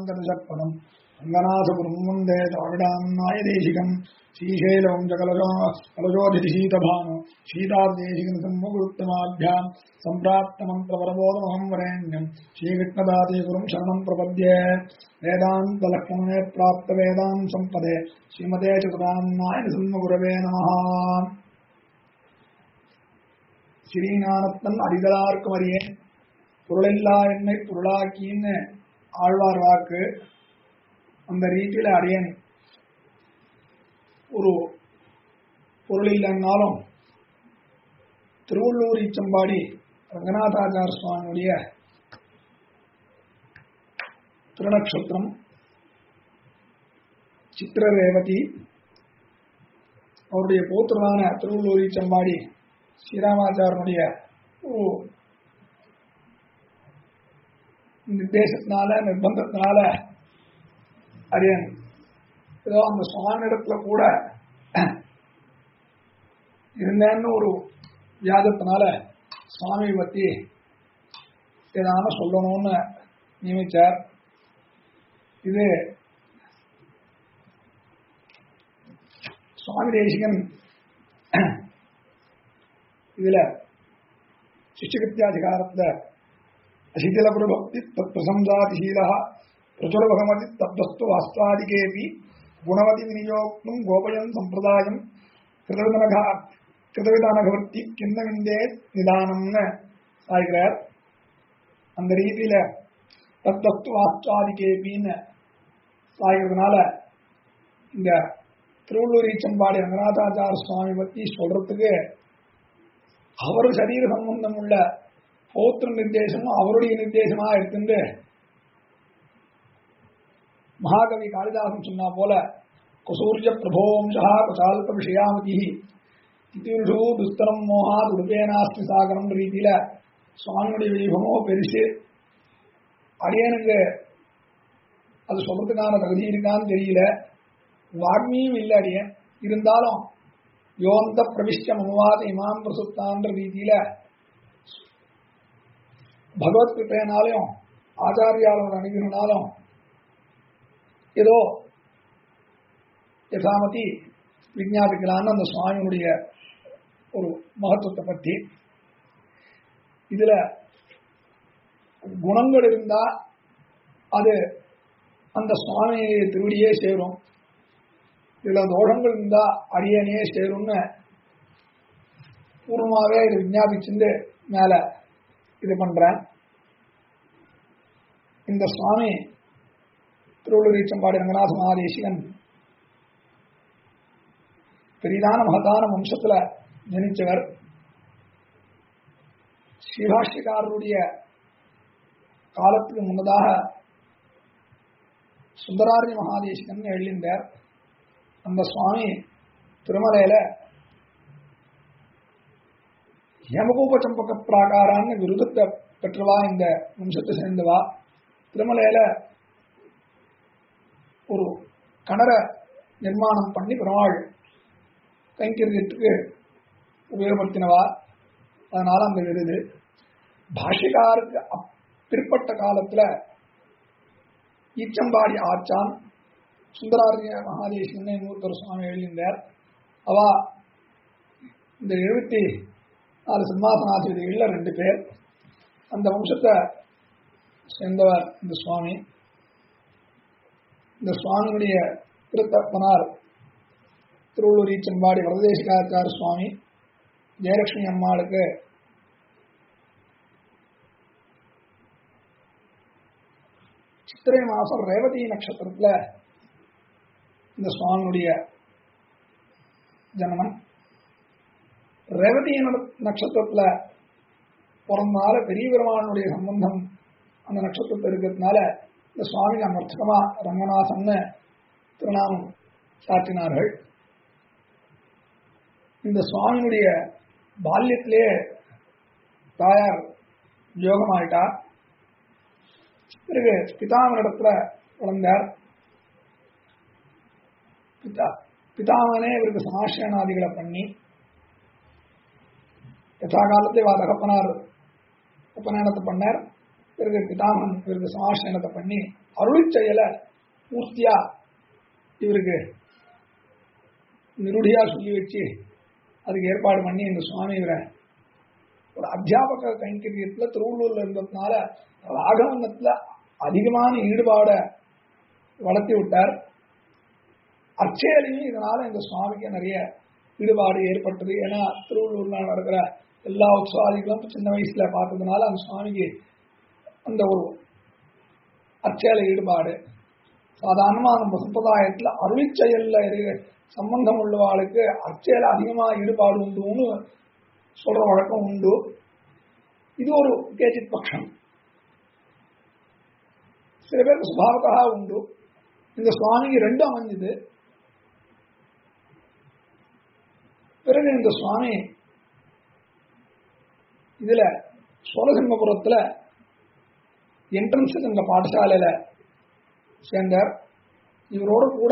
பதம் ரங்கநாதபுரம் வந்தே தாவிடாம் நாயதேசிகம் ஸ்ரீசைலம் ஜகலஜோ கலஜோதிதி சீதபானு சீதாதேசிகம் சம்மகுருத்தமாभ्याम् सम्प्राप्तमन्त्रपरबोधमहं वरेण्यम् श्रीकृष्णदाते गुरुं शरणं प्रपद्ये वेदान्तलक्ष्मणे प्राप्तवेदां सम्पदे श्रीमते चतुरान्नायन सन्मगुरवे नमः ஸ்ரீஞானத்தன் அடிகளார்க்கும் அறியேன் பொருளில்லா என்னை பொருளாக்கின்னு ஆழ்வார் வாக்கு அந்த ரீதியில் அடியேன் ஒரு பொருள் இல்லைன்னாலும் திருவள்ளூர் ஈச்சம்பாடி ரங்கநாதாச்சார சுவாமியுடைய திருநக்ஷத்திரம் சித்திரரேவதி அவருடைய போத்திரனான திருவள்ளூர் ஈச்சம்பாடி ஸ்ரீராமாச்சாரனுடைய ஒரு நிர்தேசத்தினால நிர்பந்தத்தினால அரியன் ஏதோ அந்த சுவாமியிடத்துல கூட இருந்தேன்னு ஒரு வியாதத்தினால சுவாமி பத்தி ஏதான சொல்லணும்னு நியமிச்சார் இது சுவாமி தேசிகன் இதுல சிஷ்யகிருத்தியாதிகாரத்துல அசிதில பிரபக்தி தத் பிரசம்சாதிசீல பிரச்சுர பகமதி தப்தஸ்து வாஸ்தாதிகேபி குணவதி விநியோக்தும் கோபயம் சம்பிரதாயம் கிருதவிதனகா கிருதவிதானகவர்த்தி கிண்ணவிந்தே நிதானம்னு சாய்கிறார் அந்த ரீதியில தப்தஸ்து வாஸ்தாதிகேபின்னு சாய்கிறதுனால இந்த திருவள்ளூர் ஈச்சம்பாடி ரங்கநாதாச்சார சுவாமி பத்தி சொல்றதுக்கு அவர் சரீர சம்பந்தம் உள்ள போத்திர நிர்தேசமும் அவருடைய நிர்தேசமா இருந்து மகாகவி காளிதாசன் சொன்னா போல குசூர்ய பிரபோம்சா குசால்ப விஷயாமதி இத்திருஷு துஸ்தரம் மோகா துடுபேனாஸ்தி சாகரம் ரீதியில சுவாமியுடைய வைபவமோ பெருசு அடியனுக்கு அது சொல்றதுக்கான தகுதி இருக்கான்னு தெரியல வாக்மியும் இல்லை அடியன் இருந்தாலும் யோந்த பிரவிஷ்ட மனுவாத இமாம் பிரசுத்தான்ற ரீதியில பகவத் கிருப்பையினாலையும் ஆச்சாரியாளோட அணுகினாலும் ஏதோ யதாமதி விஞ்ஞாபிக்கலான்னு அந்த சுவாமியுடைய ஒரு மகத்துவத்தை பற்றி இதுல குணங்கள் இருந்தா அது அந்த சுவாமி திருவடியே சேரும் இதுல தோஷங்கள் இருந்தா அடியனையே சேரும்னு பூர்வமாவே இது விஞ்ஞாபிச்சுட்டு மேல இது பண்றேன் இந்த சுவாமி திருவள்ளூர் ஈச்சம்பாடி ரங்கநாத மகாதேசிகன் பெரிதான மகதான வம்சத்துல ஜனிச்சவர் ஸ்ரீபாஷ்யக்காரருடைய காலத்துக்கு முன்னதாக சுந்தராரிய மகாதேசிகன் எழுந்தார் அந்த சுவாமி திருமலையில ஹேமகூப சம்பக பிராகாரான்னு விருதத்தை பெற்றவா இந்த வம்சத்தை சேர்ந்தவா திருமலையில ஒரு கணர நிர்மாணம் பண்ணி பெருமாள் கைங்கரியத்துக்கு உபயோகப்படுத்தினவா அதனால அந்த விருது பாஷிகாருக்கு பிற்பட்ட காலத்துல ஈச்சம்பாடி ஆச்சான் சுந்தராரிய மகாதேசன் இன்னொருத்தர் சுவாமி எழுதியிருந்தார் அவ இந்த எழுபத்தி நாலு சிம்மாசனாதிபதிகளில் ரெண்டு பேர் அந்த வம்சத்தை சேர்ந்தவர் இந்த சுவாமி இந்த சுவாமியுடைய திருத்தப்பனார் திருவள்ளூர் ஈச்சம்பாடி வரதேசிகாச்சார சுவாமி ஜெயலட்சுமி அம்மாளுக்கு சித்திரை மாசம் ரேவதி நட்சத்திரத்துல இந்த சுவாமியுடைய ஜனனம் ரேவதி நட்சத்திரத்துல பிறந்தனால பெரிய பெருமானுடைய சம்பந்தம் அந்த நட்சத்திரத்தில் இருக்கிறதுனால இந்த சுவாமி அமர்த்தகமா ரங்கநாதன்னு திருநாமம் சாற்றினார்கள் இந்த சுவாமியுடைய பால்யத்திலே தாயார் யோகமாயிட்டா பிறகு பிதாமனிடத்துல வளர்ந்தார் பிதா பிதாமனே இவருக்கு சமாஷனாதிகளை பண்ணி யதா காலத்தை வா தகப்பனார் உபநயனத்தை பண்ணார் பிறகு பிதாமன் இவருக்கு சமாஷயனத்தை பண்ணி அருள் செயலை பூர்த்தியா இவருக்கு நிருடியா சொல்லி வச்சு அதுக்கு ஏற்பாடு பண்ணி இந்த சுவாமி இவரை ஒரு அத்தியாபக கைங்கரியத்துல திருவள்ளூர்ல இருந்ததுனால ராகவங்கத்துல அதிகமான ஈடுபாட வளர்த்தி விட்டார் அர்ச்சையிலையும் இதனால இந்த சுவாமிக்கு நிறைய ஈடுபாடு ஏற்பட்டது ஏன்னா திருவள்ளூர்ல நடக்கிற எல்லா உற்சவாதிகளும் சின்ன வயசுல பார்த்ததுனால அந்த சுவாமிக்கு அந்த ஒரு அர்ச்சையில ஈடுபாடு சாதாரணமா நம்ம சம்பிரதாயத்துல அருளிச் செயல்ல இருக்க சம்பந்தம் உள்ளவாளுக்கு அர்ச்சையில அதிகமா ஈடுபாடு உண்டுன்னு சொல்ற வழக்கம் உண்டு இது ஒரு கேச்சித் பட்சம் சில பேருக்கு சுபாவத்தா உண்டு இந்த சுவாமிக்கு ரெண்டும் அமைஞ்சது பிறகு இந்த சுவாமி இதுல சோழசிங்கபுரத்துல என்ட்ரன்ஸ் இந்த பாடசாலையில சேர்ந்தார் இவரோட கூட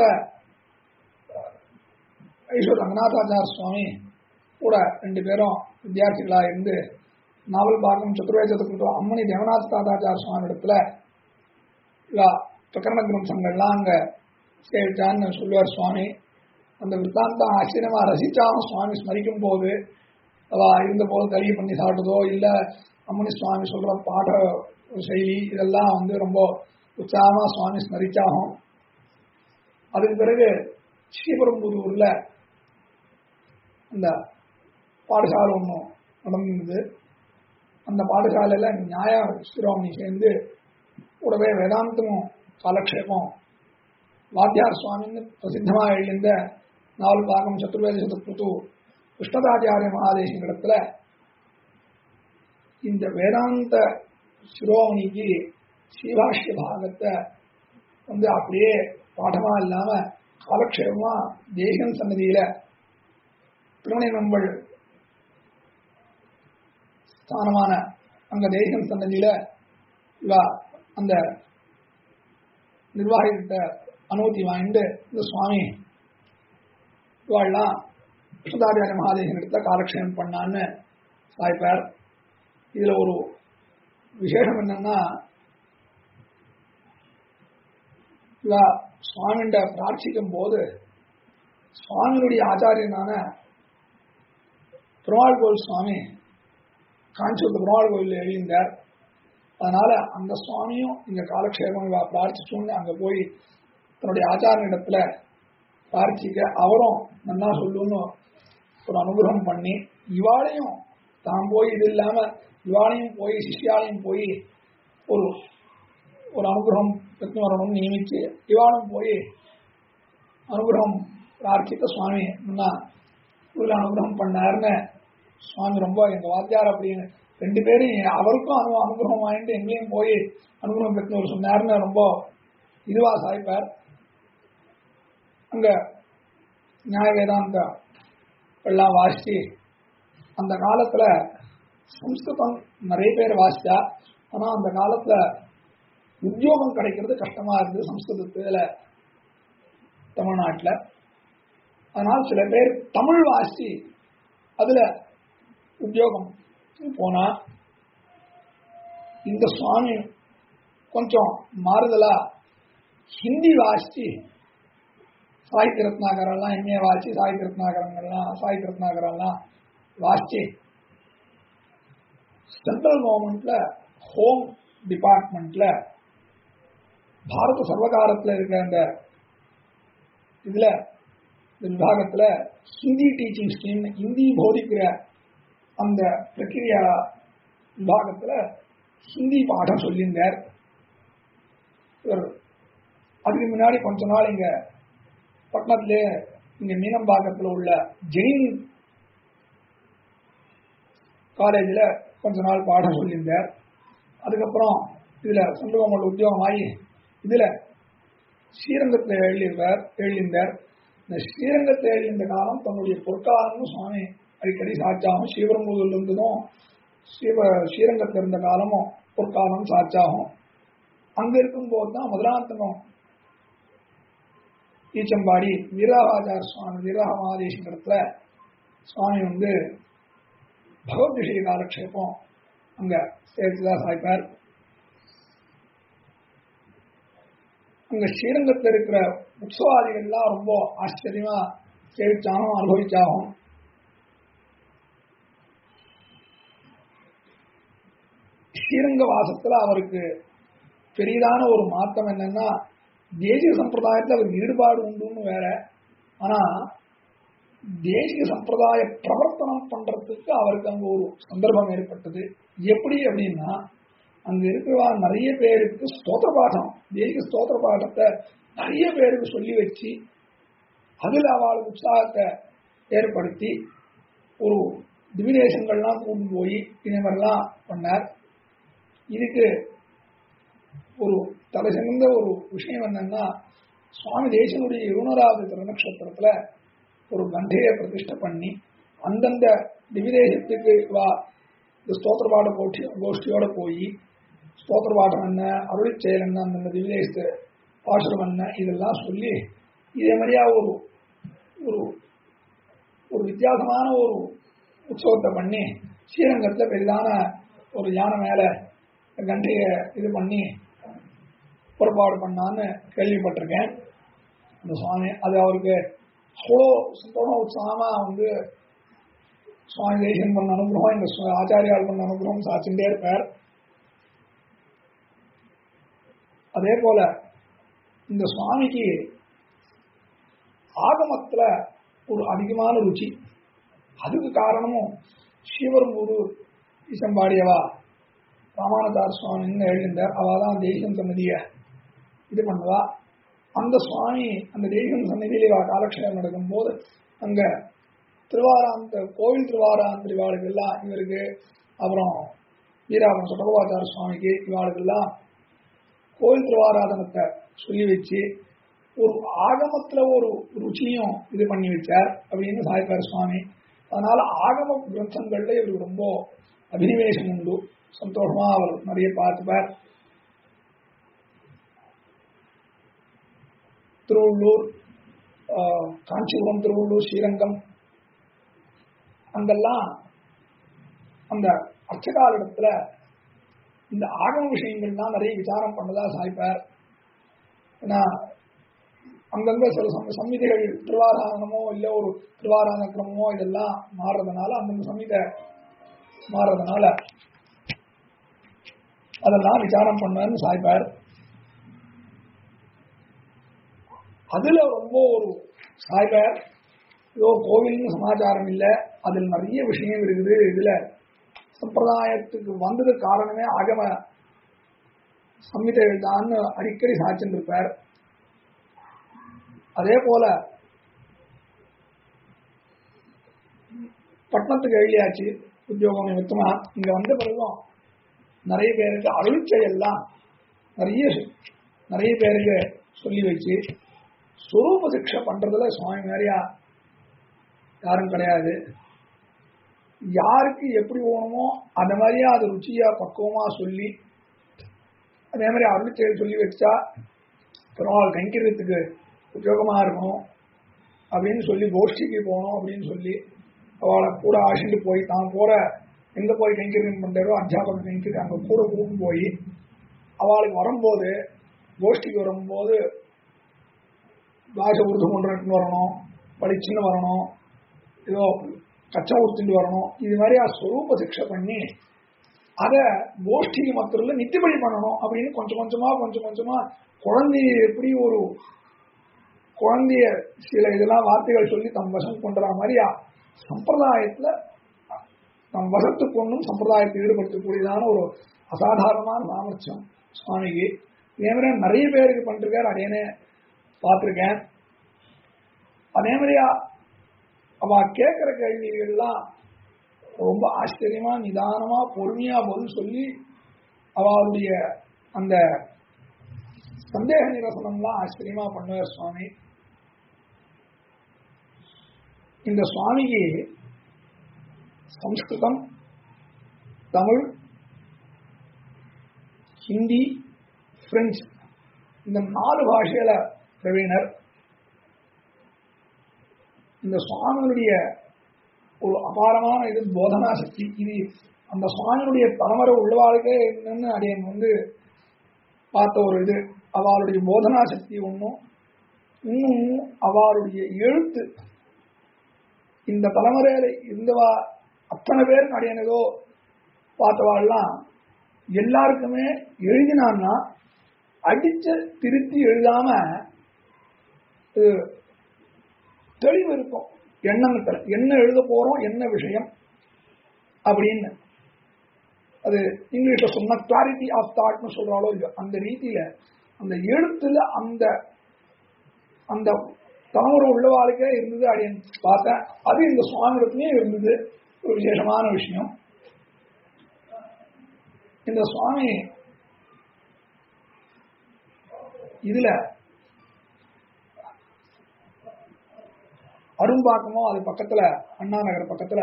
ஐஸ்வர் ரங்கநாதாச்சார சுவாமி கூட ரெண்டு பேரும் வித்தியார்த்திகளா இருந்து நாவல் பாகம் சதுர்வேதத்துக்கு அம்மணி தேவநாத் தாதாச்சார சுவாமி இடத்துல இவா பிரகரண கிரந்தங்கள்லாம் அங்க சேவிச்சான்னு சொல்லுவார் சுவாமி அந்த விற்த்தாந்தம் ஆச்சரியமா ரசிச்சாலும் சுவாமி ஸ்மரிக்கும் போது அவ இருந்த போது கலிய பண்ணி சாப்பிட்டதோ இல்ல அம்மணி சுவாமி சொல்ற பாட செயலி இதெல்லாம் வந்து ரொம்ப உற்சாகமா சுவாமி ஸ்மரிச்சாகும் அதுக்கு பிறகு ஸ்ரீபெரும்புதூர்ல அந்த பாடசாலை ஒன்றும் நடந்தது அந்த பாடசாலையில நியாய சிரோமணி சேர்ந்து கூடவே வேதாந்தமும் காலக்ஷேபம் வாத்தியார் சுவாமின்னு பிரசித்தமாக எழுந்த நாவல் பாகம் சத்துர்வேத சதுர்த்து கிருஷ்ணதாச்சாரிய மகாதேசின் இடத்துல இந்த வேதாந்த சிரோமணிக்கு ஸ்ரீபாஷ்ய பாகத்தை வந்து அப்படியே பாடமா இல்லாம காலக்ஷேபமா தேசன் சன்னதியில திருமணி நம்பள் ஸ்தானமான அங்க தேசன் சன்னதியில இவா அந்த நிர்வாகிகிட்ட அனுமதி வாங்கிட்டு இந்த சுவாமி இவாள்லாம் கிருஷ்ணதாச்சாரிய மகாதேசன் இடத்துல காலக்ஷேபம் பண்ணான்னு சாய்ப்பார் இதுல ஒரு விசேஷம் என்னன்னா இவ சுவாமிண்ட பிரார்த்திக்கும் போது சுவாமியுடைய ஆச்சாரியனான பெருமாள் கோவில் சுவாமி காஞ்சிபுரத்து பெருமாள் கோவில் எழுந்தார் அதனால அந்த சுவாமியும் இந்த காலக்ஷேபம் இவ பிரார்த்திச்சோன்னு அங்க போய் தன்னுடைய ஆச்சாரியனிடத்துல பிரார்த்திக்க அவரும் நன்னா சொல்லுன்னு ஒரு அனுகிரகம் பண்ணி இவாளையும் தான் போய் இது இல்லாம இவாளையும் போய் சிஷ்யாலையும் போய் ஒரு ஒரு அனுகிரகம் பெற்று வரணும்னு நியமிச்சு இவாளும் போய் அனுகிரகம் பிரார்த்தித்த சுவாமி முன்னா உள்ள அனுகிரகம் பண்ணாருன்னு சுவாமி ரொம்ப எங்க வாத்தியார் அப்படின்னு ரெண்டு பேரும் அவருக்கும் அனு அனுகிரகம் வாங்கிட்டு எங்கேயும் போய் அனுகிரகம் பெற்று ஒரு சொன்னாருன்னு ரொம்ப இதுவா சாய்ப்பார் அங்க நியாய வேதாந்த எல்லாம் வாசிச்சு அந்த காலத்துல சம்ஸ்கிருதம் நிறைய பேர் வாசிச்சா ஆனா அந்த காலத்துல உத்தியோகம் கிடைக்கிறது கஷ்டமா இருந்தது சம்ஸ்கிருதத்துல தமிழ்நாட்டுல அதனால சில பேர் தமிழ் வாசி அதுல உத்தியோகம் போனா இந்த சுவாமி கொஞ்சம் மாறுதலா ஹிந்தி வாசிச்சு சாகித்ய ரத்னாகரெல்லாம் எம்ஏ வாசி சாகித்ய ரத்னாகரங்கள்லாம் சாகித்ய ரத்னாகரெல்லாம் வாசிச்சு சென்ட்ரல் கவர்மெண்ட்ல ஹோம் டிபார்ட்மெண்ட்ல பாரத சர்வகாரத்தில் இருக்கிற அந்த இதுல இந்த விபாகத்துல ஹிந்தி டீச்சிங் ஸ்கீம் ஹிந்தி போதிக்கிற அந்த பிரக்கிரியா விபாகத்துல ஹிந்தி பாடம் சொல்லியிருந்தார் இவர் அதுக்கு முன்னாடி கொஞ்ச நாள் இங்க பட்டணத்திலே இங்க மீனம்பாக்கத்தில் உள்ள ஜெயின் காலேஜில் கொஞ்ச நாள் பாடம் சொல்லியிருந்தார் அதுக்கப்புறம் இதுல சொந்தகமல் உத்தியோகம் ஆகி இதுல ஸ்ரீரங்கத்தில் எழுதியிருந்தார் எழுதியிருந்தார் இந்த ஸ்ரீரங்கத்தில் எழுதியிருந்த காலம் தன்னுடைய பொற்காலம்னு சுவாமி அடிக்கடி சாட்சாகும் ஸ்ரீபெரும்புதூர்ல இருந்ததும் ஸ்ரீப ஸ்ரீரங்கத்தில் இருந்த காலமும் பொற்காலம் சாட்சாகும் அங்க இருக்கும்போது தான் முதலாந்தகம் ஈச்சம்பாடி வீராகாச்சார சுவாமி வீராக மகாதேசத்துல சுவாமி வந்து பகவத் விஷய காலக்ஷேபம் அங்க சேர்த்துதான் சாய்ப்பார் அங்க ஸ்ரீரங்கத்தில் இருக்கிற உற்சவாதிகள்லாம் ரொம்ப ஆச்சரியமா கேட்டாலும் அனுபவிச்சாகும் ஸ்ரீரங்க வாசத்துல அவருக்கு பெரிதான ஒரு மாற்றம் என்னன்னா தேசிய சம்பிரதாயத்துல அவருக்கு ஈடுபாடு உண்டுன்னு வேற ஆனா தேசிய சம்பிரதாய பிரவர்த்தனம் பண்றதுக்கு அவருக்கு அங்க ஒரு சந்தர்ப்பம் ஏற்பட்டது எப்படி அப்படின்னா அங்க இருக்கிறவா நிறைய பேருக்கு ஸ்தோத்திர பாடம் தேசிய ஸ்தோத்திர பாடத்தை நிறைய பேருக்கு சொல்லி வச்சு அதுல அவளுக்கு உற்சாகத்தை ஏற்படுத்தி ஒரு திவிதேசங்கள்லாம் கூட்டு போய் இதே மாதிரிலாம் பண்ணார் இதுக்கு ஒரு தலை சிறந்த ஒரு விஷயம் என்னன்னா சுவாமி தேசனுடைய இருநூறாவது திருநக்ஷத்திரத்துல ஒரு கண்டையை பிரதிஷ்டை பண்ணி அந்தந்த திவிதேசத்துக்கு வா இந்த ஸ்தோத்திர பாட கோஷ்டி கோஷ்டியோட போய் ஸ்தோத்திர பாடம் என்ன அருள் செயல் என்ன அந்தந்த திவிதேசத்து பாசுரம் என்ன இதெல்லாம் சொல்லி இதே மாதிரியா ஒரு ஒரு ஒரு வித்தியாசமான ஒரு உற்சவத்தை பண்ணி ஸ்ரீரங்கத்தில் பெரிதான ஒரு யானை மேல கண்டையை இது பண்ணி புறப்பாடு பண்ணான்னு கேள்விப்பட்டிருக்கேன் அந்த சுவாமி அது அவருக்கு அவ்வளோ சந்தோஷம் உற்சாகமா வந்து சுவாமி தேசியம் பண்ண அனுகிரகம் இந்த சு- ஆச்சாரியால் பண்ண அனுகிரகம் சாச்சுட்டே இருப்பார் அதே போல இந்த சுவாமிக்கு ஆகமத்துல ஒரு அதிகமான ருச்சி அதுக்கு காரணமும் ஸ்ரீவரம்பூர் ஈசம்பாடியவா ராமானதார் சுவாமின்னு எழுதினார் அவ தான் தெய்வம் சன்னதிய இது பண்ணுவா அந்த சுவாமி அந்த தெய்வம் சன்னதியில இவா காலக்ஷேபம் நடக்கும்போது அங்க திருவாராந்த கோவில் திருவாராந்த இவாளுக்கெல்லாம் இவருக்கு அப்புறம் வீராபுரம் சுடகோபாச்சார சுவாமிக்கு இவாளுக்கெல்லாம் கோவில் திருவாராதனத்தை சொல்லி வச்சு ஒரு ஆகமத்துல ஒரு ருச்சியும் இது பண்ணி வச்சார் அப்படின்னு சாய்ப்பார் சுவாமி அதனால ஆகம கிரந்தங்கள்ல இவருக்கு ரொம்ப அபினிவேசம் உண்டு சந்தோஷமா அவர் நிறைய பார்த்துப்பார் திருவள்ளூர் ஆஹ், காஞ்சிபுரம் திருவள்ளூர் ஸ்ரீரங்கம் அங்கெல்லாம் அந்த அர்ச்சகாலிடத்துல இந்த ஆகம விஷயங்கள்லாம் நிறைய விசாரம் பண்ணதா சாய்ப்பார் ஏன்னா அங்கங்க சில சம் சம்மிதிகள் திருவாராதனமோ இல்லை ஒரு திருவாராதன கிரமமோ இதெல்லாம் மாறுறதுனால அந்தந்த சம்மிதை மாறுறதுனால அதெல்லாம் விசாரம் பண்ணான்னு சாய்ப்பார் அதுல ரொம்ப ஒரு சாய்ப்பார் ஏதோ கோவில்னு சமாச்சாரம் இல்லை அதில் நிறைய விஷயம் இருக்குது இதுல சம்பிரதாயத்துக்கு வந்தது காரணமே ஆகம சம்மிதைகள் தான் அடிக்கடி சாட்சின்னு இருப்பார் அதே போல பட்டணத்துக்கு எழுதியாச்சு உத்தியோகம் நிமித்தமா இங்க வந்த பிறகும் நிறைய பேருக்கு அருள் செயல்லாம் நிறைய நிறைய பேருக்கு சொல்லி வச்சு சுரூப சிக்ஷை பண்றதுல சுவாமி மாதிரியா யாரும் கிடையாது யாருக்கு எப்படி வேணுமோ அந்த மாதிரியா அது ருச்சியா பக்குவமா சொல்லி அதே மாதிரி அருள் செயல் சொல்லி வச்சா பெருமாள் கைங்கிறதுக்கு உபயோகமா இருக்கும் அப்படின்னு சொல்லி கோஷ்டிக்கு போகணும் அப்படின்னு சொல்லி அவளை கூட அழைச்சிட்டு போய் தான் போற எங்க போய் கைங்கரியம் பண்றாரோ அத்தியாபக கைங்கரி அங்க கூட கூட்டு போய் அவளுக்கு வரும்போது கோஷ்டிக்கு வரும்போது பாஷ உருது கொண்டு வரணும் படிச்சுன்னு வரணும் ஏதோ கச்சம் உடுத்திட்டு வரணும் இது மாதிரி ஸ்வரூப சிக்ஷை பண்ணி அதை கோஷ்டிக்கு மாத்திரம் நித்தியபடி பண்ணணும் அப்படின்னு கொஞ்சம் கொஞ்சமா கொஞ்சம் கொஞ்சமா குழந்தைய எப்படி ஒரு குழந்தைய சில இதெல்லாம் வார்த்தைகள் சொல்லி தம் வசம் கொண்டுற மாதிரி சம்பிரதாயத்துல தம் வசத்துக்கு ஒன்றும் சம்பிரதாயத்தை ஈடுபடுத்தக்கூடியதான ஒரு அசாதாரணமான சாமர்த்தியம் சுவாமிக்கு இதே மாதிரி நிறைய பேருக்கு பண்ணிருக்காரு அதையனே பார்த்துருக்கேன் அதே மாதிரியா அவ கேட்கிற கேள்விகள்லாம் ரொம்ப ஆச்சரியமா நிதானமா பொறுமையா பதில் சொல்லி அவளுடைய அந்த சந்தேக நிரசனம்லாம் ஆச்சரியமா பண்ணுவார் சுவாமி இந்த சுவாமிக்கு சம்ஸ்கிருதம் தமிழ் ஹிந்தி பிரெஞ்சு இந்த நாலு பாஷையில பிரவீணர் இந்த சுவாமிகளுடைய ஒரு அபாரமான இது போதனா சக்தி இது அந்த சுவாமியுடைய தலைமுறை உள்ளவாளுக்கே என்னன்னு அடையன் வந்து பார்த்த ஒரு இது அவளுடைய போதனா சக்தி ஒன்றும் இன்னும் அவளுடைய எழுத்து இந்த தலைமுறையில இருந்தவா அத்தனை பேர் நடையனதோ பார்த்தவாள்லாம் எல்லாருக்குமே எழுதினான்னா அடிச்ச திருத்தி எழுதாம இது தெளிவு இருக்கும் எண்ணத்துல என்ன எழுத போறோம் என்ன விஷயம் அப்படின்னு அது இங்கிலீஷ்ல சொன்ன கிளாரிட்டி ஆஃப் தாட்னு சொல்றாலோ இல்லையோ அந்த ரீதியில அந்த எழுத்துல அந்த அந்த தலைமுறை உள்ளவாளுக்கே இருந்தது அப்படின்னு பார்த்தேன் அது இந்த சுவாமிடத்துலயும் இருந்தது ஒரு விசேஷமான விஷயம் இந்த சுவாமி இதுல அரும்பாக்கமோ அது பக்கத்துல அண்ணா நகர் பக்கத்துல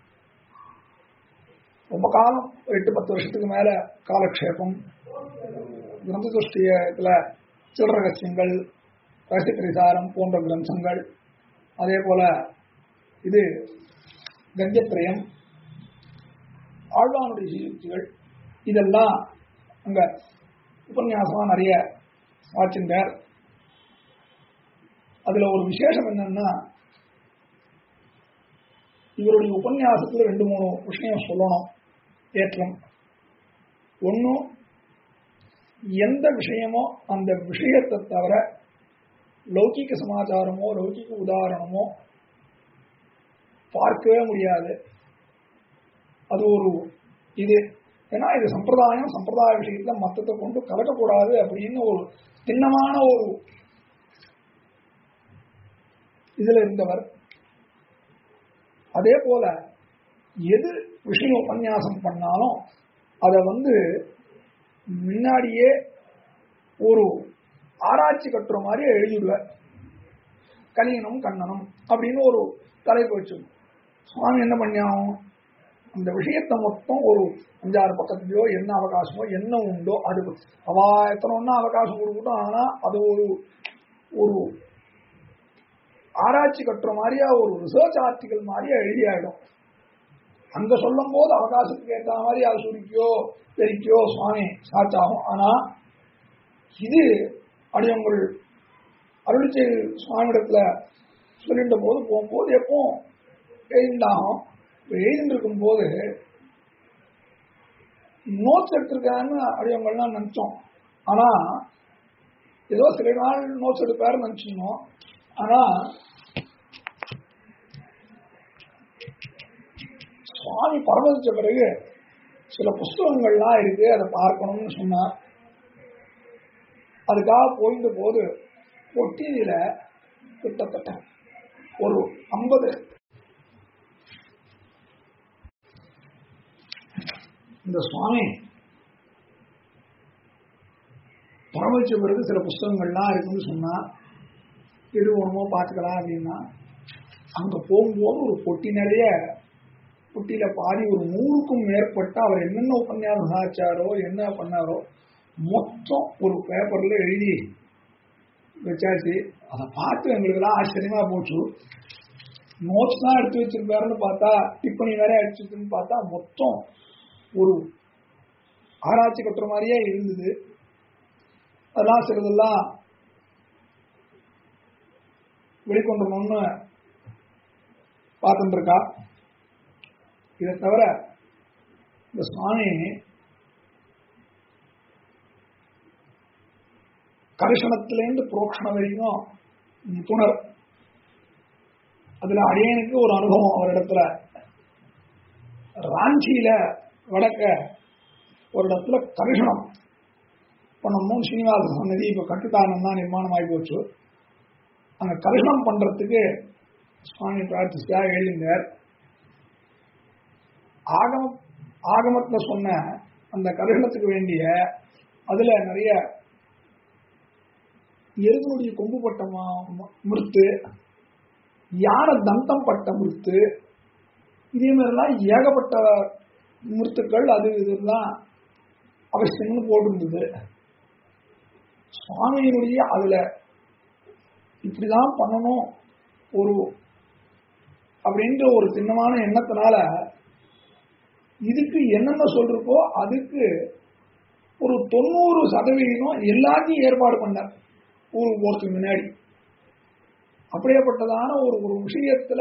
ரொம்ப காலம் ஒரு எட்டு பத்து வருஷத்துக்கு மேல காலக்ஷேபம் கிரந்த துஷ்டியத்துல சில்லரகசியங்கள் ரகசிய பிரசாரம் போன்ற கிரந்தங்கள் அதே போல இது கத்தியத்திரயம் ஆழ்வானுடைய சீர்திகள் இதெல்லாம் அங்க உபன்யாசமா நிறைய வாச்சிருந்தார் அதுல ஒரு விசேஷம் என்னன்னா இவருடைய உபன்யாசத்துல ரெண்டு மூணு விஷயம் சொல்லணும் ஏற்றம் ஒன்னும் எந்த விஷயமோ அந்த விஷயத்தை தவிர லௌகிக சமாச்சாரமோ லௌகிக உதாரணமோ பார்க்கவே முடியாது அது ஒரு இது ஏன்னா இது சம்பிரதாயம் சம்பிரதாய விஷயத்துல மத்தத்தை கொண்டு கலக்கக்கூடாது அப்படின்னு ஒரு திண்ணமான ஒரு இதுல இருந்தவர் அதே போல எது விஷயம் உபன்யாசம் பண்ணாலும் அதை வந்து முன்னாடியே ஒரு ஆராய்ச்சி கட்டுற மாதிரி எழுதிடுவார் கலியனும் கண்ணனும் அப்படின்னு ஒரு தலைப்பு வச்சு சுவாமி என்ன பண்ணியாகும் அந்த விஷயத்தை மொத்தம் ஒரு அஞ்சாறு பக்கத்துலயோ என்ன அவகாசமோ என்ன உண்டோ அது அவா எத்தனை ஒன்னா அவகாசம் கொடுக்கட்டும் ஆனா அது ஒரு ஒரு ஆராய்ச்சி கட்டுற மாதிரியா ஒரு ரிசர்ச் ஆர்டிகல் மாதிரியா எழுதி ஆயிடும் அங்க சொல்லும் போது அவகாசத்துக்கு ஏற்ற மாதிரி அது சுருக்கியோ பெருக்கியோ சுவாமி சாட்சாகும் ஆனா இது அடியவங்கள் அருளிச்சை சுவாமியிடத்துல சொல்லிட்ட போது போகும்போது எப்போ எழுந்தாகும் எழுதிட்டு இருக்கும் போது நோட்ஸ் எடுத்திருக்கான்னு அடியவங்கள்லாம் நினைச்சோம் ஆனா ஏதோ சில நாள் நோட்ஸ் எடுப்பாருன்னு நினைச்சிருந்தோம் ஆனா சுவாமி பரமதிச்ச பிறகு சில புஸ்தகங்கள்லாம் இருக்கு அதை பார்க்கணும்னு சொன்னார் அதுக்காக போயிட்ட போது ஒட்டியில கிட்டத்தட்ட ஒரு ஐம்பது இந்த சுவாமி பரமதிச்ச பிறகு சில புஸ்தகங்கள்லாம் இருக்குன்னு சொன்னா எது வேணுமோ பார்த்துக்கலாம் அப்படின்னா அங்க போகும்போது ஒரு பொட்டி நிறைய பொட்டியில பாதி ஒரு நூறுக்கும் மேற்பட்ட அவர் என்னென்ன உபன்யாசம் சாச்சாரோ என்ன பண்ணாரோ மொத்தம் ஒரு பேப்பர்ல எழுதி வச்சாச்சு அதை பார்த்து எங்களுக்கெல்லாம் ஆச்சரியமா போச்சு நோட்ஸ் தான் எடுத்து வச்சிருப்பாருன்னு பார்த்தா டிப்பணி வேற அடிச்சிருக்குன்னு பார்த்தா மொத்தம் ஒரு ஆராய்ச்சி கட்டுற மாதிரியே இருந்தது அதெல்லாம் சிலதெல்லாம் வெளிக்கொண்டணும்னு பார்த்துட்டு இருக்கா இதை தவிர இந்த சுவாமி கரிசனத்திலேருந்து புரோக்ஷணம் வரைக்கும் நிபுணர் அதுல அடியனுக்கு ஒரு அனுபவம் அவரிடத்துல ராஞ்சியில வடக்க ஒரு இடத்துல கரிசனம் பண்ணணும் ஸ்ரீனிவாச சன்னதி இப்ப கட்டுத்தானம் தான் நிர்மாணம் ஆகி போச்சு அங்க கரிசனம் பண்றதுக்கு சுவாமி பிரார்த்திச்சா எழுதினார் ஆகம ஆகமத்துல சொன்ன அந்த கருகணத்துக்கு வேண்டிய அதுல நிறைய எருதனுடைய கொம்பு பட்ட முறுத்து யானை தந்தம் பட்ட முறுத்து இதே மாதிரிலாம் ஏகப்பட்ட முறுத்துக்கள் அது இதெல்லாம் அவசியம்னு போட்டிருந்தது சுவாமியினுடைய அதுல இப்படிதான் பண்ணணும் ஒரு அப்படின்ற ஒரு சின்னமான எண்ணத்தினால இதுக்கு என்னென்ன சொல்றப்போ அதுக்கு ஒரு தொண்ணூறு சதவீதம் எல்லாத்தையும் ஏற்பாடு பண்ணார் ஊருக்கு போறதுக்கு முன்னாடி அப்படியேப்பட்டதான ஒரு ஒரு விஷயத்துல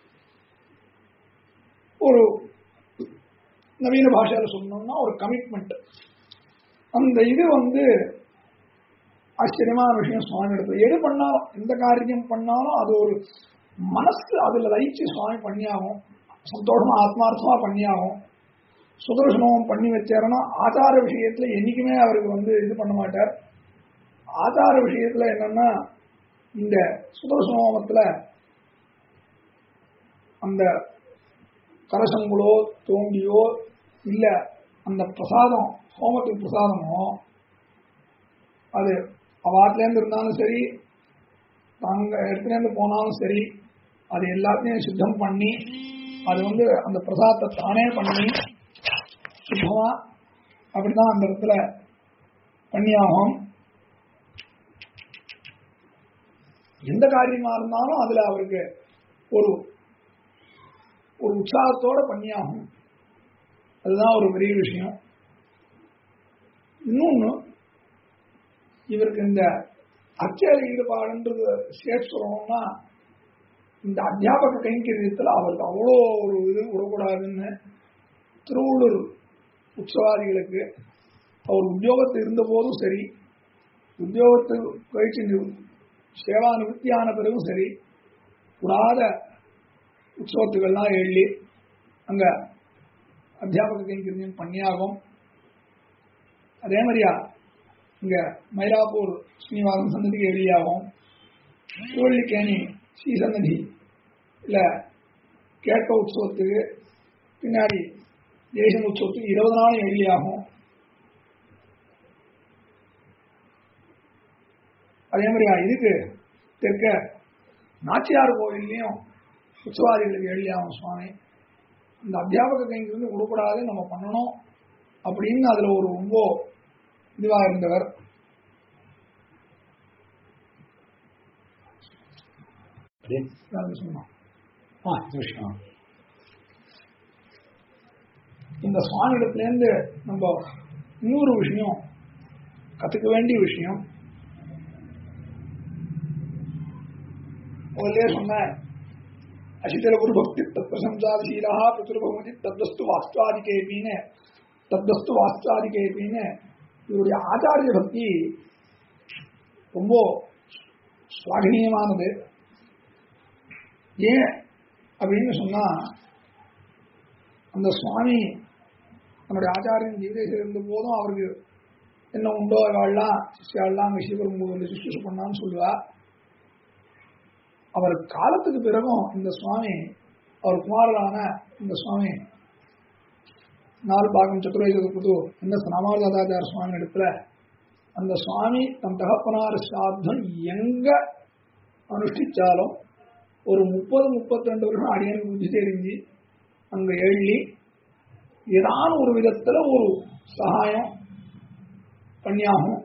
ஒரு நவீன பாஷையில சொன்னோம்னா ஒரு கமிட்மெண்ட் அந்த இது வந்து ஆச்சரியமான விஷயம் சுவாமி இடத்துல எது பண்ணாலும் எந்த காரியம் பண்ணாலும் அது ஒரு மனசு அதுல லயிச்சு சுவாமி பண்ணியாகும் சந்தோஷமா ஆத்மார்த்தமா பண்ணியாகும் சுதர்சனம் பண்ணி வச்சாருன்னா ஆச்சார விஷயத்துல என்னைக்குமே அவருக்கு வந்து இது பண்ண மாட்டார் ஆச்சார விஷயத்துல என்னன்னா இந்த சுதர்சனோமத்துல அந்த கலசங்களோ தோண்டியோ இல்ல அந்த பிரசாதம் ஹோமத்துக்கு பிரசாதமோ அது அவாட்டிலேருந்து இருந்தாலும் சரி தாங்க இடத்துலேருந்து போனாலும் சரி அது எல்லாத்தையும் சுத்தம் பண்ணி அது வந்து அந்த பிரசாதத்தை தானே பண்ணி சுத்தமா அப்படிதான் அந்த இடத்துல பண்ணியாகும் எந்த காரியமா இருந்தாலும் அதுல அவருக்கு ஒரு ஒரு உற்சாகத்தோட பண்ணியாகும் அதுதான் ஒரு பெரிய விஷயம் இன்னொன்னு இவருக்கு இந்த அச்சல ஈடுபாடுன்றது சேர்த்து சொல்லணும்னா இந்த அத்தியாபக கைங்கரியத்துல அவருக்கு அவ்வளோ ஒரு இது விடக்கூடாதுன்னு திருவள்ளூர் உற்சவாதிகளுக்கு அவர் உத்தியோகத்தில் இருந்த போதும் சரி உத்தியோகத்தில் கழிச்சு சேவா நிவர்த்தியான பிறகும் சரி கூடாத உற்சவத்துக்கள்லாம் எழுதி அங்க அத்தியாபக கைங்கரியம் பண்ணியாகும் அதே மாதிரியா இங்க மயிலாப்பூர் ஸ்ரீனிவாசன் சன்னதிக்கு எழுதியாகும் திருவள்ளிக்கேணி ஸ்ரீ சன்னதி இல்ல கேட்க உற்சவத்துக்கு பின்னாடி தேசம் உற்சவத்துக்கு இருபது நாள் எழுதியாகும் அதே மாதிரியா இதுக்கு தெற்க நாச்சியார் கோயில்லையும் உற்சவாதிகளுக்கு எழுதியாகும் சுவாமி இந்த அத்தியாபக கைங்கிருந்து கொடுக்கூடாது நம்ம பண்ணணும் அப்படின்னு அதுல ஒரு ரொம்ப இதுவா இருந்தவர் சொன்னோம் ஆ விஷயம் இந்த சுவாமியிடத்துலேருந்து நம்ம இன்னொரு விஷயம் கத்துக்க வேண்டிய விஷயம் முதல்ல சொன்ன அசிதல குரு பக்தி தத் பிரசம்சாதிசீலா பித்ருபகவதி தத்தஸ்து வாஸ்துவாதிகேபின்னு தத்தஸ்து வாஸ்துவாதிகேபின்னு இவருடைய ஆச்சாரிய பக்தி ரொம்ப ஸ்லாகனீயமானது ஏன் அப்படின்னு சொன்னா அந்த சுவாமி தன்னுடைய ஆச்சாரியன் ஜீவிதேசம் இருந்த போதும் அவருக்கு என்ன உண்டோ அவள்லாம் சிஷ்யாள்லாம் அங்கே ஸ்ரீபெரும்புதூரில் சுஷ்ரூஷ பண்ணான்னு சொல்லுவா அவர் காலத்துக்கு பிறகும் இந்த சுவாமி அவர் குமாரரான இந்த சுவாமி நாலு பாகம் சத்துரேஜது புது இந்த ராமாவதாச்சார சுவாமி இடத்துல அந்த சுவாமி தன் தகப்பனார் சாத்தம் எங்க அனுஷ்டிச்சாலும் ஒரு முப்பது முப்பத்தி ரெண்டு வருஷம் அடியனுக்கு புத்தி தெரிஞ்சு அங்க எழுதி ஏதான ஒரு விதத்துல ஒரு சகாயம் பண்ணியாகும்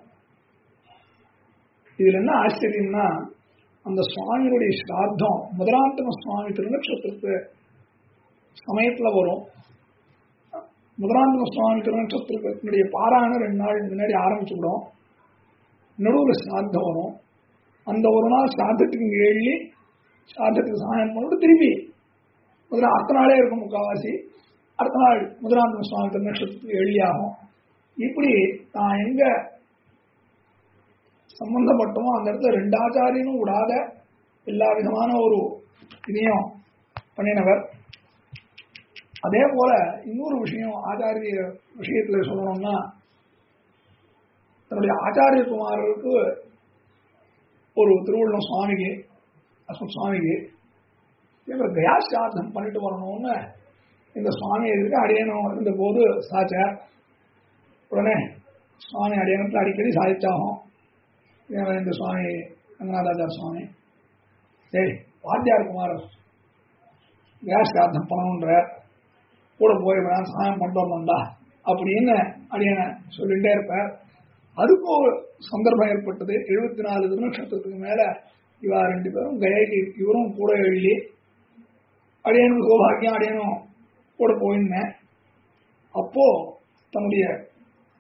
இதுல என்ன ஆச்சரியம்னா அந்த சுவாமியுடைய ஸ்ராத்தம் முதலாந்தம சுவாமி திருநட்சத்திரத்து சமயத்துல வரும் முதலாந்தம சுவாமி திருநட்சத்திரத்தினுடைய பாராயணம் ரெண்டு நாள் முன்னாடி ஆரம்பிச்சுவிடும் நடுவில் ஸ்ராத்தம் வரும் அந்த ஒரு நாள் ஸ்ராத்தத்துக்கு இங்கே எழுதி ஸ்ராத்தத்துக்கு சகாயம் பண்ணிட்டு திரும்பி முதல்ல அடுத்த நாளே இருக்கும் முக்காவாசி அடுத்த நாள் முதலாந்தம சுவாமி திருநட்சத்திரத்துக்கு எளியாகும் இப்படி நான் எங்க சம்பந்தப்பட்டோமோ அந்த இடத்துல ரெண்டு ஆச்சாரியனும் விடாத எல்லா விதமான ஒரு இதையும் பண்ணினவர் அதே போல இன்னொரு விஷயம் ஆச்சாரிய விஷயத்துல சொல்லணும்னா தன்னுடைய ஆச்சாரிய குமாரருக்கு ஒரு திருவள்ளம் சுவாமிக்கு அஸ்மத் சுவாமிக்கு இவர் கயாசார்த்தம் பண்ணிட்டு வரணும்னு இந்த சுவாமி எதிர்க்கு அடியனும் இருந்த போது சாச்சார் உடனே சுவாமி அடியனத்தில் அடிக்கடி சாதிச்சாகும் இந்த சுவாமி ரங்கநாதாச்சார சுவாமி டேய் வாத்தியார் குமார் கயாசார்த்தம் பண்ணணுன்ற கூட போய் வேணாம் சாயம் பண்ணிட்டு வரணும்டா அப்படின்னு அடியனை சொல்லிட்டே இருப்பார் அதுக்கும் ஒரு சந்தர்ப்பம் ஏற்பட்டது எழுபத்தி நாலு திருநட்சத்திரத்துக்கு மேல இவா ரெண்டு பேரும் கயைக்கு இவரும் கூட எழுதி அடியனும் சௌபாகியம் அடியனும் கூட போயிருந்தேன் அப்போ தன்னுடைய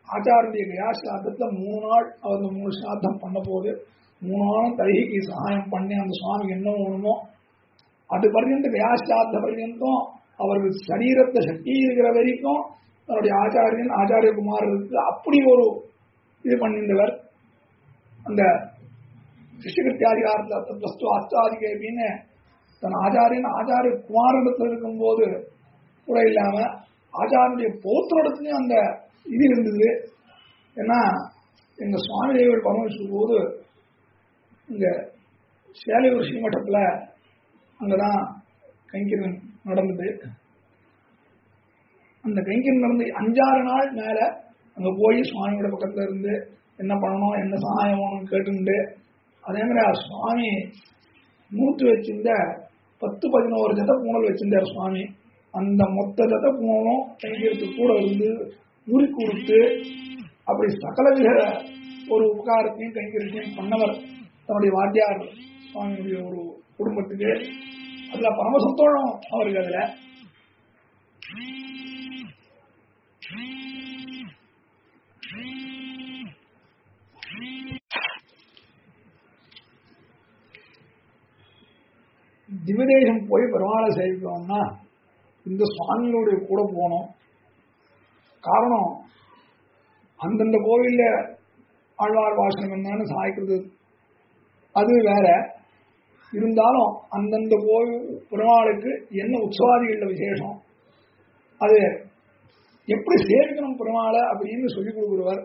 ஆச்சாரிய கயாசிராத்தத்துல மூணு நாள் அவர் அந்த மூணு சிராத்தம் பண்ண போது மூணு நாளும் தைகைக்கு சகாயம் பண்ணி அந்த சுவாமிக்கு என்ன வேணுமோ அது பர்யந்த கயாசிராத்த பர்யந்தம் அவருக்கு சரீரத்தை சக்தி இருக்கிற வரைக்கும் தன்னுடைய ஆச்சாரியன் ஆச்சாரிய குமாரருக்கு அப்படி ஒரு இது பண்ணிருந்தவர் அந்த சிஷ்யகிருத்தியாதிகாரத்தில் தத்வஸ்து அஸ்தாதிக அப்படின்னு தன் ஆச்சாரியன் ஆச்சாரிய குமாரிடத்தில் இருக்கும்போது கூட இல்லாம ஆச்சாரனுடைய பௌத்திரடத்துலயும் அந்த இது இருந்தது ஏன்னா எங்க சுவாமி தேவர் பரமேஸ்வர போது இங்க சேலையூர் ஸ்ரீமட்டத்துல அங்கதான் கைங்கரியம் நடந்தது அந்த கைங்கரியம் நடந்து அஞ்சாறு நாள் மேல அங்க போய் சுவாமியோட பக்கத்துல இருந்து என்ன பண்ணணும் என்ன சகாயம் வேணும்னு கேட்டுண்டு அதே மாதிரி ஆ சுவாமி மூத்து வச்சிருந்த பத்து பதினோரு ஜத பூணல் வச்சிருந்தார் சுவாமி அந்த மொத்த ஜத பூணலும் கைங்கரியத்துக்கு கூட இருந்து உரி கொடுத்து அப்படி சகலவித ஒரு உபகாரத்தையும் கைங்கரியத்தையும் பண்ணவர் தன்னுடைய வாத்தியார் சுவாமியுடைய ஒரு குடும்பத்துக்கு அதுல பரம சந்தோஷம் அவருக்கு அதுல திவதேசம் போய் பெருமாளை சேவிக்கணும்னா இந்த சுவாமிகளுடைய கூட போகணும் காரணம் அந்தந்த கோவில்ல ஆழ்வார் பாஷணம் என்னன்னு சாய்க்கிறது அது வேற இருந்தாலும் அந்தந்த கோவில் பெருமாளுக்கு என்ன உற்சவாதிகள விசேஷம் அது எப்படி சேவிக்கணும் பெருமாளை அப்படின்னு சொல்லி கொடுக்குறவர்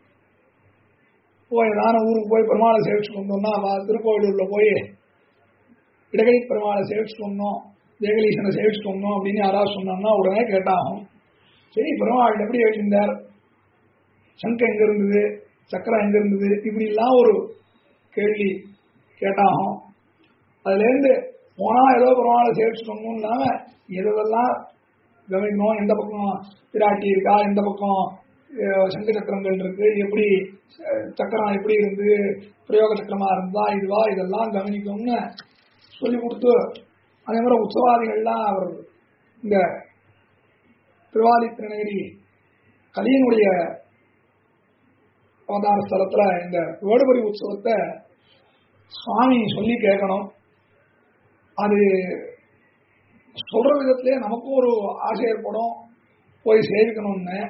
போய் நானும் ஊருக்கு போய் பெருமாளை சேவிச்சுட்டு வந்தோம்னா வா- திருக்கோவிலூர்ல போய் இடகை பெருமாளை சேவிச்சுட்டு வந்தோம் தேகலீசனை சேவிச்சுட்டு வந்தோம் அப்படின்னு யாராவது சொன்னோம்னா உடனே கேட்டாகும் சரி பெருமாள் எப்படி எழுதியிருந்தார் சங்கம் எங்க இருந்தது சக்கரம் எங்க இருந்தது இப்படி எல்லாம் ஒரு கேள்வி கேட்டாகும் அதுல இருந்து போனா ஏதோ பெருமாளை சேவிச்சுட்டு வந்தோம் இல்லாம எதெல்லாம் கவனிக்கணும் எந்த பக்கம் பிராட்டி இருக்கா எந்த பக்கம் அஹ், சங்க சக்கரங்கள் இருக்கு எப்படி அஹ், சக்கரம் எப்படி இருந்து பிரயோக சக்கரமா இருந்தா இதுவா இதெல்லாம் கவனிக்கணும்னு சொல்லி கொடுத்து அதே மாதிரி உற்சவாதிகள்லாம் அவர் இந்த திருவாதி திருநகரி கலியனுடைய அவதார ஸ்தலத்துல இந்த வேடுபடி உற்சவத்தை சுவாமி சொல்லி கேட்கணும் அது சொல்ற விதத்திலே நமக்கும் ஒரு ஆசை ஏற்படும் போய் சேவிக்கணும்னு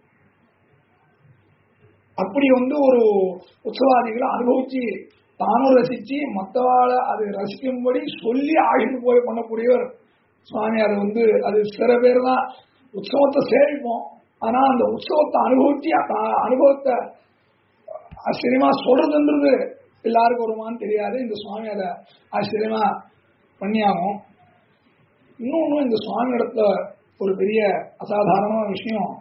அப்படி வந்து ஒரு உற்சவாதிகளை அனுபவிச்சு தானும் ரசிச்சு மற்றவாளை அது ரசிக்கும்படி சொல்லி ஆகிட்டு போய் பண்ணக்கூடியவர் சுவாமி அது வந்து அது சில பேர் தான் உற்சவத்தை சேவிப்போம் ஆனா அந்த உற்சவத்தை அனுபவிச்சு அந்த அனுபவத்தை ஆச்சரியமா சொல்றதுன்றது எல்லாருக்கும் வருமான்னு தெரியாது இந்த சுவாமி அதை ஆச்சரியமா பண்ணியாகும் இன்னொன்னு இந்த சுவாமி இடத்துல ஒரு பெரிய அசாதாரணமான விஷயம்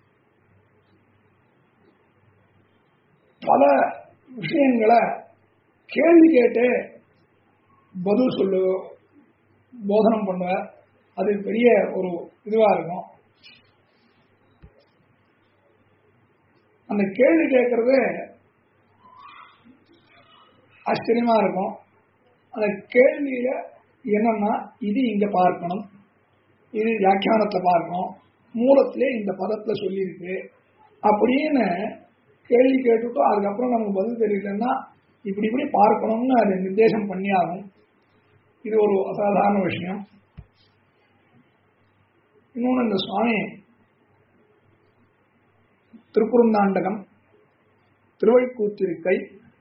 பல விஷயங்களை கேள்வி கேட்டு பதில் சொல்லு போதனம் பண்ணுவ அது பெரிய ஒரு இதுவா இருக்கும் அந்த கேள்வி கேட்கறது ஆச்சரியமா இருக்கும் அந்த கேள்வியில என்னன்னா இது இங்க பார்க்கணும் இது வியாக்கியானத்தை பார்க்கணும் மூலத்திலே இந்த பதத்துல சொல்லியிருக்கு அப்படின்னு கேள்வி கேட்டுட்டு அதுக்கப்புறம் நமக்கு பதில் தெரியலன்னா இப்படி இப்படி பார்க்கணும்னு அது நிர்தேசம் பண்ணியாகும் இது ஒரு அசாதாரண விஷயம் இன்னொன்று இந்த சுவாமி திருக்குறுந்தாண்டகம் திருவழிக்கூத்திருக்கை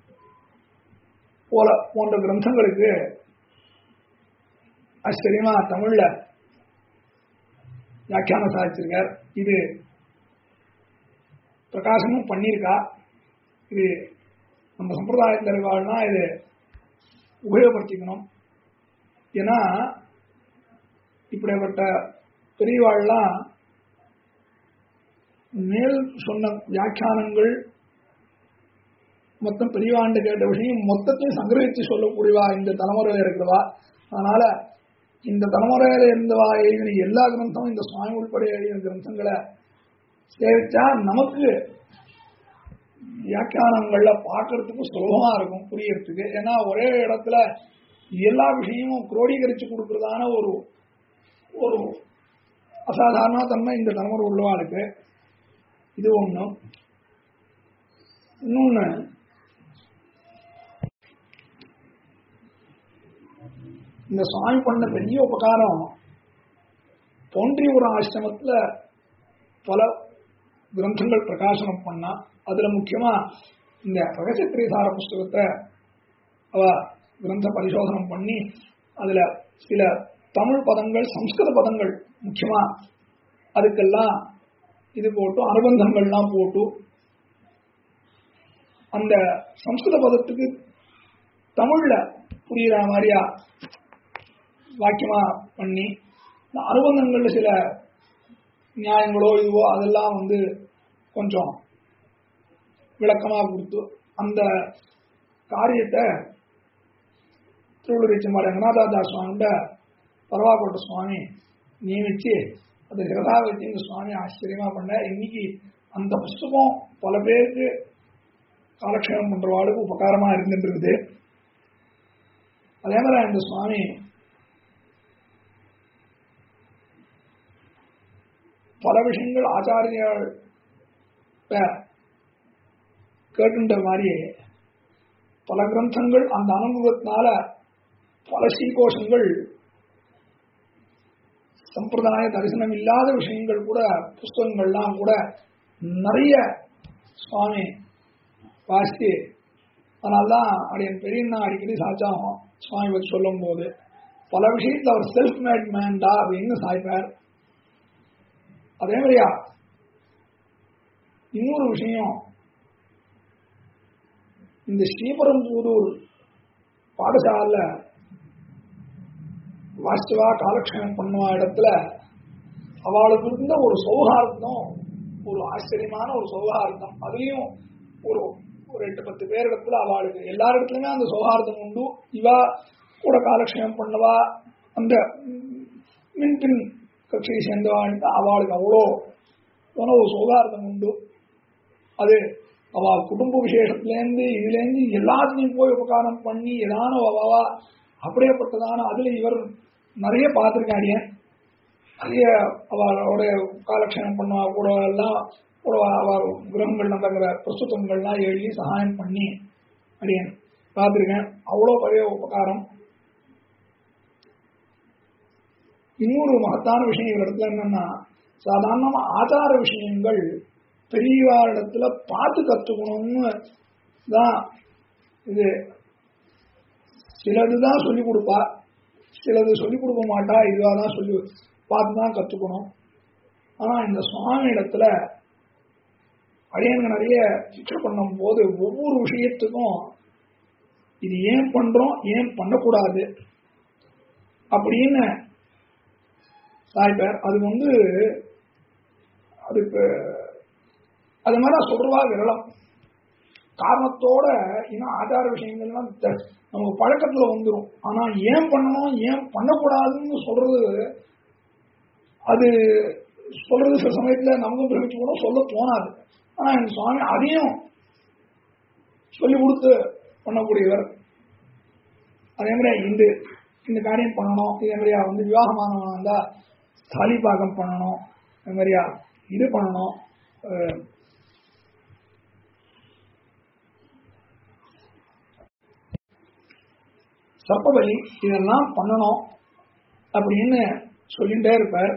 போல போன்ற கிரந்தங்களுக்கு ஆச்சரியமா தமிழ்ல வியாக்கியானம் சாதிச்சிருக்கார் இது பிரகாசமும் பண்ணியிருக்கா இது நம்ம சம்பிரதாயத்தில் இருக்கவாள்னா இது உபயோகப்படுத்திக்கணும் ஏன்னா இப்படிப்பட்ட பெரியவாள்லாம் மேல் சொன்ன வியாக்கியானங்கள் மொத்தம் பெரியவாண்டு கேட்ட விஷயம் மொத்தத்தையும் சங்கிரகிச்சு சொல்லக்கூடியவா இந்த தலைமுறையில இருக்கிறவா அதனால இந்த தலைமுறையில இருந்தவா எழுதின எல்லா கிரந்தமும் இந்த சுவாமி உள்பட எழுதின கிரந்தங்களை சேவிச்சா நமக்கு வியாக்கியானங்கள்ல பார்க்கறதுக்கு சுலபமா இருக்கும் புரியறதுக்கு ஏன்னா ஒரே இடத்துல எல்லா விஷயமும் குரோடீகரிச்சு கொடுக்கறதான ஒரு ஒரு அசாதாரண தன்மை இந்த தலைமுறை உள்ளவாளுக்கு இது ஒண்ணும் இன்னொன்னு இந்த சுவாமி பண்ண பெரிய உபகாரம் தோன்றிய ஒரு ஆசிரமத்துல பல கிரந்தங்கள் பிரகாசனம் பண்ணா அதுல முக்கியமா இந்த ரகசியத்திரிசார புஸ்தகத்தை அவ கிரந்த பரிசோதனம் பண்ணி அதுல சில தமிழ் பதங்கள் சம்ஸ்கிருத பதங்கள் முக்கியமா அதுக்கெல்லாம் இது போட்டு அனுபந்தங்கள்லாம் போட்டு அந்த சம்ஸ்கிருத பதத்துக்கு தமிழ்ல புரியுற மாதிரியா வாக்கியமா பண்ணி இந்த அனுபந்தங்கள்ல சில நியாயங்களோ இதுவோ அதெல்லாம் வந்து கொஞ்சம் விளக்கமா கொடுத்து அந்த காரியத்தை திருவள்ளூர் ரங்கநாதாதா சுவாமிகிட்ட பரவாக்கோட்ட சுவாமி நியமிச்சு அந்த ஜெகதாவதி இந்த சுவாமி ஆச்சரியமா பண்ண இன்னைக்கு அந்த புஸ்தகம் பல பேருக்கு காலக்ஷேபம் பண்றவாளுக்கு உபகாரமா இருந்துருக்குது அதே மாதிரி அந்த சுவாமி பல விஷயங்கள் ஆச்சாரியால் கேட்டுன்ற மாதிரியே பல கிரந்தங்கள் அந்த அனுபவத்தினால பல ஸ்ரீகோஷங்கள் சம்பிரதாய தரிசனம் இல்லாத விஷயங்கள் கூட புஸ்தகங்கள்லாம் கூட நிறைய சுவாமி வாசித்து அதனால்தான் அடியன் பெரியண்ணா அடிக்கடி சாச்சாகும் சுவாமி பற்றி சொல்லும் போது பல விஷயத்தில் அவர் செல்ஃப் மேட் மேன்டா அப்படின்னு சாய்ப்பார் அதே மாதிரியா இன்னொரு விஷயம் இந்த ஸ்ரீபெரும்புதூர் பாடசால வாஸ்துவா காலக்ஷேபம் பண்ணுவா இடத்துல அவளுக்கு இருந்த ஒரு சௌகார்த்தம் ஒரு ஆச்சரியமான ஒரு சௌகார்த்தம் அதுலயும் ஒரு ஒரு எட்டு பத்து பேர் இடத்துல அவளுக்கு எல்லா இடத்துலயுமே அந்த சௌகார்த்தம் உண்டு இவா கூட காலக்ஷேபம் பண்ணவா அந்த மின்பின் கட்சியை சேர்ந்தவாழ்ந்து அவளுக்கு அவ்வளோ ஒரு சௌகார்த்தம் உண்டு அது அவ குடும்ப விசேஷத்துலேருந்து இதுலேருந்து எல்லாத்துலையும் போய் உபகாரம் பண்ணி ஏதான அவா அப்படியேப்பட்டதான அதுல இவர் நிறைய பார்த்துருக்காடிய நிறைய அவளோட காலக்ஷேபம் பண்ணுவா கூட எல்லாம் கூட அவர் கிரகங்கள் நடக்கிற பிரசுத்தங்கள்லாம் எழுதி சகாயம் பண்ணி அடியன் பார்த்துருக்கேன் அவ்வளோ பெரிய உபகாரம் இன்னொரு மகத்தான விஷயம் இவர் இடத்துல என்னன்னா சாதாரணமா ஆச்சார விஷயங்கள் பெரியவாரிடத்துல பார்த்து கத்துக்கணும்னு தான் இது சிலதுதான் சொல்லி கொடுப்பா சிலது சொல்லி கொடுக்க மாட்டா இதுவாக தான் சொல்லி பார்த்து தான் கத்துக்கணும் ஆனா இந்த சுவாமி இடத்துல அடியனுக்கு நிறைய சிக்ஷை பண்ணும் போது ஒவ்வொரு விஷயத்துக்கும் இது ஏன் பண்றோம் ஏன் பண்ணக்கூடாது அப்படின்னு சாய்ப்பார் அது வந்து அதுக்கு அது மாதிரி சொல்றவா விரலம் காரணத்தோட இன்னும் ஆச்சார விஷயங்கள்லாம் நமக்கு பழக்கத்துல வந்துடும் ஆனா ஏன் பண்ணணும் ஏன் பண்ணக்கூடாதுன்னு சொல்றது அது சொல்றது சில சமயத்துல நமக்கும் பிரமிச்சு கூட சொல்ல தோணாது ஆனா எங்க சுவாமி அதையும் சொல்லி கொடுத்து பண்ணக்கூடியவர் அதே மாதிரி இந்த இந்த காரியம் பண்ணணும் இதே மாதிரியா வந்து விவாகமானவன் வந்தா தாலி பாகம் பண்ணணும் அதே மாதிரியா இது பண்ணணும் சர்ப்பபலி இதெல்லாம் பண்ணணும் அப்படின்னு சொல்லிட்டே இருப்பார்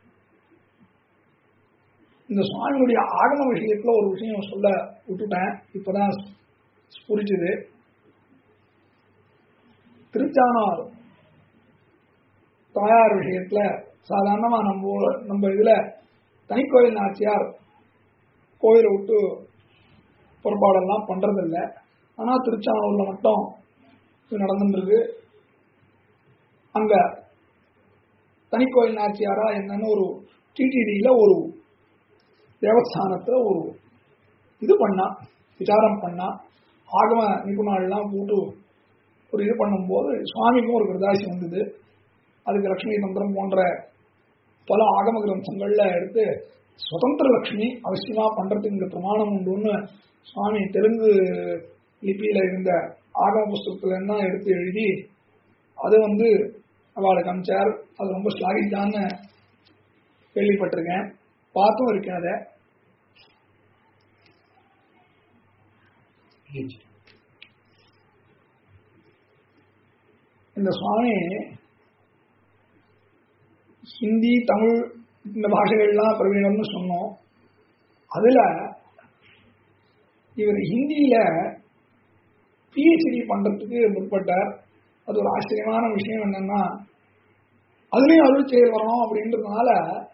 இந்த சுவாமியுடைய ஆகம விஷயத்துல ஒரு விஷயம் சொல்ல விட்டுட்டேன் இப்பதான் புரிச்சுது திருச்சானார் தாயார் விஷயத்துல சாதாரணமா நம்ம நம்ம இதுல தனிக்கோயில் நாச்சியார் கோயிலை விட்டு பொறுப்பாடெல்லாம் பண்றதில்ல ஆனா திருச்சானூர்ல மட்டும் இது நடந்துருக்கு அங்க தனிக்கோயில் நாச்சியாரா என்னன்னு ஒரு டிடிடியில ஒரு தேவஸ்தானத்துல ஒரு இது பண்ணா விசாரம் பண்ணா ஆகம நிபுணர்கள்லாம் போட்டு ஒரு இது பண்ணும்போது சுவாமிக்கும் ஒரு கிருதாசி வந்தது அதுக்கு லட்சுமி தந்திரம் போன்ற பல ஆகம கிரந்தங்கள்ல எடுத்து சுதந்திர லட்சுமி அவசியமா பண்றதுக்கு இங்க பிரமாணம் உண்டுன்னு சுவாமி தெலுங்கு லிபியில இருந்த ஆகம புஸ்தகத்துல தான் எடுத்து எழுதி அது வந்து அவளுக்கு அமிச்சார் அது ரொம்ப ஸ்லாகிச்சான்னு கேள்விப்பட்டிருக்கேன் பார்த்தும் இருக்கேன் அதை இந்த சுவாமி ஹிந்தி தமிழ் இந்த பாஷைகள்லாம் பிரவீணம்னு சொன்னோம் அதுல இவர் ஹிந்தியில பிஹெச்டி பண்றதுக்கு முற்பட்டார் அது ஒரு ஆச்சரியமான விஷயம் என்னன்னா அதுலயும் அருள் செயல் வரணும் அப்படின்றதுனால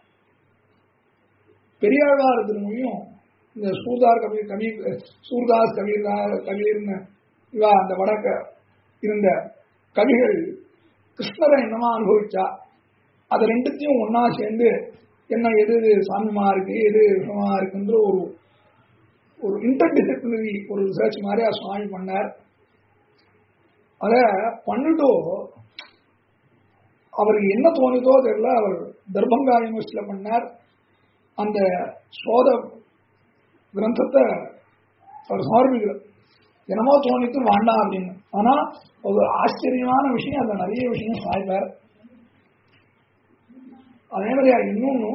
பெரியாழ்வார் திருமொழியும் இந்த சூர்தார் கவி கவி சூர்தாஸ் கபீர்தார் கபீர்னு இவா அந்த வடக்க இருந்த கவிகள் கிருஷ்ணரை என்னமா அனுபவிச்சா அது ரெண்டுத்தையும் ஒன்னா சேர்ந்து என்ன எது எது சாமியமா இருக்கு எது விஷமா இருக்குன்ற ஒரு ஒரு இன்டர்டிசிப்ளினரி ஒரு ரிசர்ச் மாதிரி சுவாமி பண்ணார் அத பண்ணிட்டோ அவருக்கு என்ன தோணுதோ தெரியல அவர் தர்பங்கா யூனிவர்சிட்டியில பண்ணார் அந்த சோத கிரந்தத்தை அவர் சமர்ப்பிக்கிறார் என்னமோ தோணித்து வேண்டாம் அப்படின்னு ஆனா ஒரு ஆச்சரியமான விஷயம் அந்த நிறைய விஷயம் சாய்ப்பார் அதே மாதிரியா இன்னொன்னு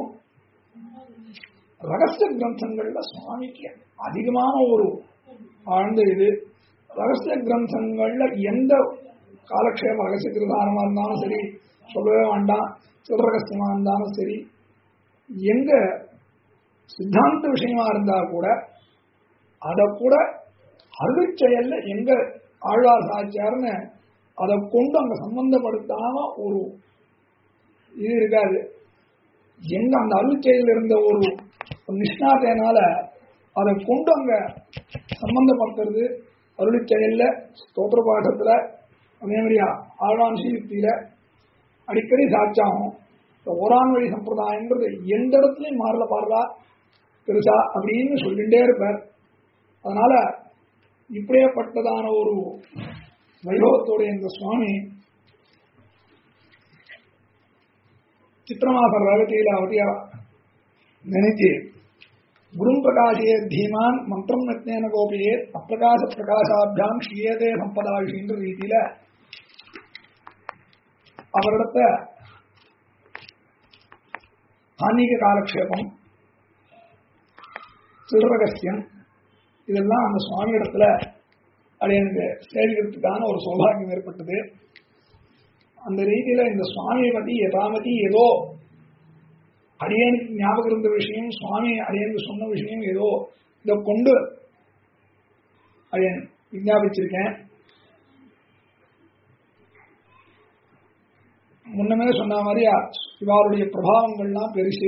ரகசிய கிரந்தங்கள்ல சுவாமிக்கு அதிகமான ஒரு ஆழ்ந்த இது ரகசிய கிரந்தங்கள்ல எந்த காலக்ஷேப ரகசிய கிரதானமா இருந்தாலும் சரி சொல்லவே வேண்டாம் சிறரகசியமா இருந்தாலும் சரி எங்க சித்தாந்த விஷயமா இருந்தா கூட அதை கூட அருள் செயல்ல எங்க ஆழ்வார் சாட்சியார்னு அதை கொண்டு அங்க சம்பந்தப்படுத்தாம ஒரு இது இருக்காது எங்க அந்த அருள் செயல் இருந்த ஒரு நிஷ்ணாத்தையினால அதை கொண்டு அங்க சம்பந்தப்படுத்துறது அருள் செயல்ல ஸ்தோத்திர பாடத்துல அதே மாதிரி ஆழ்வான் சீர்த்தியில அடிக்கடி சாட்சாகும் இந்த ஓரான் வழி சம்பிரதாயன்றது எந்த இடத்துலையும் மாறல பாருடா பெருசா அப்படின்னு சொல்லிட்டே இருப்பார் அதனால இப்படியேப்பட்டதான ஒரு வைபவத்தோடைய இந்த சுவாமி சித்திரமாசர் ரகத்தியில அவதியா நினைத்து குரும் பிரகாசே தீமான் மந்திரம் நத்னேன கோபியே அப்பிரகாச பிரகாசாபியாம் ஷியதே சம்பதாஷின்ற ரீதியில அவரிடத்த ஆன்மீக காலக்ஷேபம் சிறுரகசியம் இதெல்லாம் அந்த சுவாமி இடத்துல அது எனக்கு சேவிக்கிறதுக்கான ஒரு சௌபாகியம் ஏற்பட்டது அந்த ரீதியில இந்த சுவாமியை பத்தி எதாமதி ஏதோ அடியனுக்கு ஞாபகம் இருந்த விஷயம் சுவாமி அடியனுக்கு சொன்ன விஷயம் ஏதோ இதை கொண்டு அடியன் விஞ்ஞாபிச்சிருக்கேன் முன்னமே சொன்ன மாதிரி இவாருடைய பிரபாவங்கள்லாம் பெருசு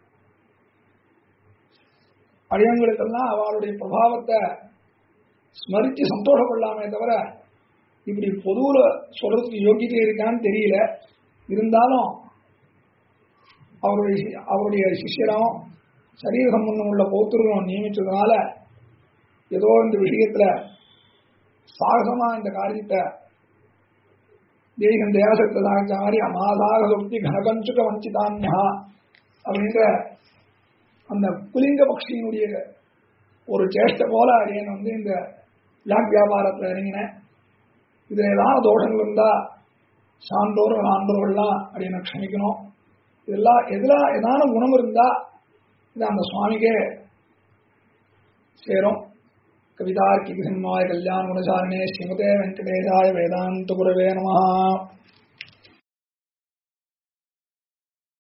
அடியங்களுக்கெல்லாம் அவளுடைய பிரபாவத்தை ஸ்மரித்து சந்தோஷப்படலாமே தவிர இப்படி பொதுவுல சொல்றதுக்கு யோகியதை இருக்கான்னு தெரியல இருந்தாலும் அவருடைய அவருடைய சிஷ்யரும் சரீர சம்பந்தம் உள்ள பௌத்தர்களும் நியமிச்சதுனால ஏதோ இந்த விஷயத்துல சாகசமா இந்த காரியத்தை தேகம் தேவசக்த சாகிச்ச மாதிரி அமாதாக சுக்தி கனகஞ்சுக வஞ்சிதான்யா அப்படின்ற அந்த புலிங்க பக்ஷியினுடைய ஒரு சேஷ்ட போல அடியன் வந்து இந்த லாக் வியாபாரத்தில் இறங்கினேன் இதுல ஏதாவது தோஷங்கள் இருந்தா சான்றோர் ஆண்டோர்கள்லாம் அடியனை க்ஷமிக்கணும் இதெல்லாம் எதுல ஏதான குணம் இருந்தா இது அந்த சுவாமிக்கே சேரும் கவிதார்க்கிக சிம்மாய கல்யாண குணசாரிணே ஸ்ரீமதே வெங்கடேசாய வேதாந்த குரவே நமஹா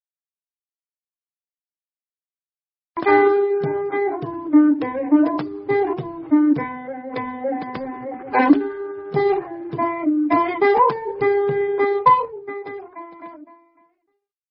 Thank you.